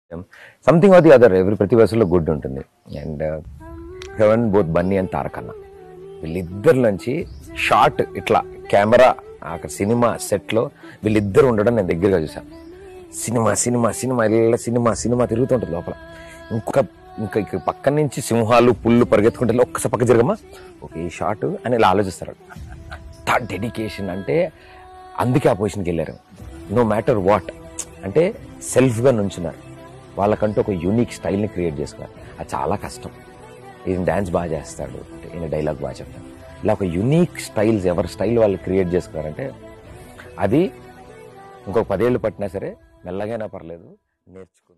something or the other ఎవరి ప్రతి వయసులో గుడ్ ఉంటుంది and heaven both Bunny and Tarakanna వీళ్ళిద్దరి నుంచి షార్ట్ ఇట్లా కెమెరా అక్కడ సినిమా సెట్లో వీళ్ళిద్దరు ఉండడం నేను దగ్గరగా చూసాను సినిమా సినిమా సినిమా ఇలా సినిమా సినిమా తిరుగుతుంటుంది లోపల ఇంకొక ఇంకా ఇక పక్క నుంచి సింహాలు పుల్లు పరిగెత్తుకుంటే ఒక్కసారి పక్క జరగమా ఓకే ఈ షార్ట్ అని ఇలా ఆలోచిస్తారు అంత డెడికేషన్ అంటే అందుకే ఆ పొజిషన్కి వెళ్ళారు నో మ్యాటర్ వాట్ అంటే సెల్ఫ్గా నుంచున్నారు వాళ్ళకంటూ ఒక యూనిక్ స్టైల్ని క్రియేట్ చేసుకున్నారు అది చాలా కష్టం ఈయన డ్యాన్స్ బాగా చేస్తాడు ఈయన డైలాగ్ బాగా చెప్తాడు ఇలా ఒక యూనిక్ స్టైల్స్ ఎవరి స్టైల్ వాళ్ళు క్రియేట్ చేసుకున్నారంటే అది ఇంకొక పదేళ్ళు పట్టినా సరే మెల్లగైనా పర్లేదు నేర్చుకో